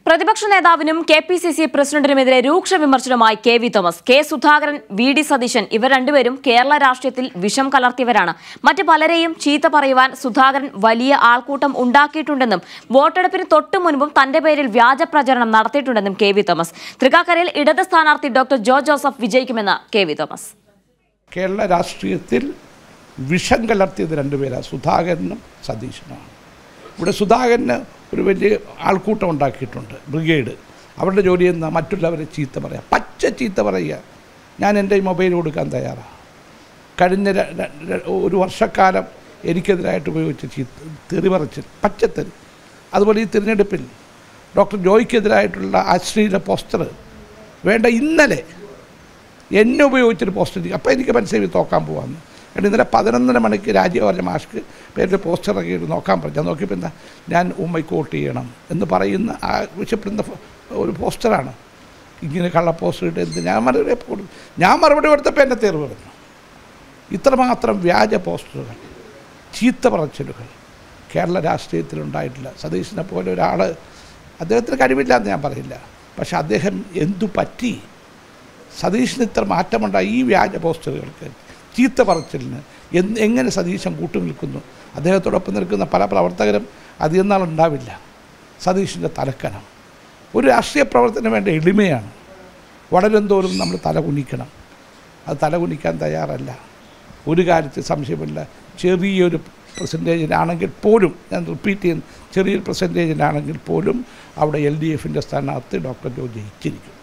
പ്രതിപക്ഷ നേതാവിനും K P C C പ്രസിഡന്റിനുമെതിരെ രൂക്ഷ വിമർശനവുമായി K V Thomas K Sudhakaran V D Satheesan ഇവർ രണ്ടുപേരും കേരള രാഷ്ട്രീയത്തിൽ വിഷം കലർത്തിയവരാണ് മറ്റ് പലരെയും ചീത്ത പറയുവാൻ സുധാകരൻ വലിയ ആൾക്കൂട്ടം ഉണ്ടാക്കിയിട്ടുണ്ടെന്നും വോട്ടെടുപ്പിന് തൊട്ടു മുൻപും തന്റെ പേരിൽ വ്യാജ പ്രചരണം നടത്തിയിട്ടുണ്ടെന്നും കെ വി തോമസ് തൃക്കാക്കരയിൽ ഇടത് സ്ഥാനാർത്ഥി ഡോക്ടർ ജോ ജോസഫ് വിജയിക്കുമെന്ന് കെ വി തോമസ് കേരള രാഷ്ട്രീയത്തിൽ വിഷം കലർത്തിയത് രണ്ടുപേരാണ് സുധാകരനും സതീശനുമാണ് ഇവിടെ സുധാകരന് ഒരു വലിയ ആൾക്കൂട്ടം ഉണ്ടാക്കിയിട്ടുണ്ട് ബ്രിഗേഡ് അവരുടെ ജോലി ചെയ്യുന്ന മറ്റുള്ളവരെ ചീത്ത പറയുക പച്ച ചീത്ത പറയുക ഞാൻ എൻ്റെ മൊബൈൽ കൊടുക്കാൻ തയ്യാറാണ് കഴിഞ്ഞ ര- ര- ര- ഒരു വർഷക്കാലം എനിക്കെതിരായിട്ട് ഉപയോഗിച്ച ചീത്ത തെറി പറച്ചിൽ പച്ചത്തെറി അതുപോലെ ഈ തിരഞ്ഞെടുപ്പിൽ ഡോക്ടർ ജോയ്ക്കെതിരായിട്ടുള്ള അശ്ലീല പോസ്റ്റർ വേണ്ട ഇന്നലെ എന്നെ ഉപയോഗിച്ചൊരു പോസ്റ്റർ ചെയ്യും അപ്പോൾ എനിക്ക് മനസ്സിലായി തോക്കാൻ പോകാമെന്ന് എന്നിട്ട് ഇന്നലെ പതിനൊന്നര മണിക്ക് രാജീവ് മാഷ്ക്ക് പേരിൽ പോസ്റ്റർ ഇറക്കിയിട്ട് നോക്കാൻ പറഞ്ഞു ഞാൻ നോക്കിയപ്പോൾ എന്താ ഞാൻ ഉമ്മയ്ക്ക് വോട്ട് ചെയ്യണം എന്ന് പറയുന്ന ആവശ്യപ്പെടുന്ന ഫോ- ഒരു പോസ്റ്ററാണ് ഇങ്ങനെ കള്ള പോസ്റ്റർ ഇട്ട് എന്ത് ഞാൻ മറുപടി കൊടു- ഞാൻ മറുപടി കൊടുത്തപ്പോൾ എന്നെ തീർവ് പറഞ്ഞു ഇത്രമാത്രം വ്യാജ പോസ്റ്ററുകൾ ചീത്ത പറച്ചിലുകൾ കേരള രാഷ്ട്രീയത്തിലുണ്ടായിട്ടില്ല സതീശനെ പോലെ ഒരാൾ അദ്ദേഹത്തിന് കഴിവില്ല എന്ന് ഞാൻ പറയില്ല പക്ഷെ അദ്ദേഹം എന്തു പറ്റി സതീഷിന് ഇത്ര മാറ്റമുണ്ടായി ഈ വ്യാജ പോസ്റ്ററുകൾക്ക് ചീത്ത പറച്ചിലിന് എന്ന് എങ്ങനെ സതീശൻ കൂട്ടു നിൽക്കുന്നു അദ്ദേഹത്തോടൊപ്പം നിൽക്കുന്ന പല പ്രവർത്തകരും അധികം നാളുണ്ടാവില്ല സതീഷിൻ്റെ തലക്കനം ഒരു രാഷ്ട്രീയ പ്രവർത്തനം വേണ്ട എളിമയാണ് വളരും തോറും നമ്മൾ തല കുനിക്കണം അത് തല കുനിക്കാൻ തയ്യാറല്ല ഒരു കാര്യത്തിൽ സംശയമില്ല ചെറിയൊരു പെർസെൻറ്റേജിലാണെങ്കിൽ പോലും ഞാൻ റിപ്പീറ്റ് ചെയ്യുന്നു ചെറിയൊരു പെർസെൻറ്റേജിലാണെങ്കിൽ പോലും അവിടെ എൽ ഡി എഫിൻ്റെ സ്ഥാനാർത്ഥി ഡോക്ടർ ജോ ജയിച്ചിരിക്കും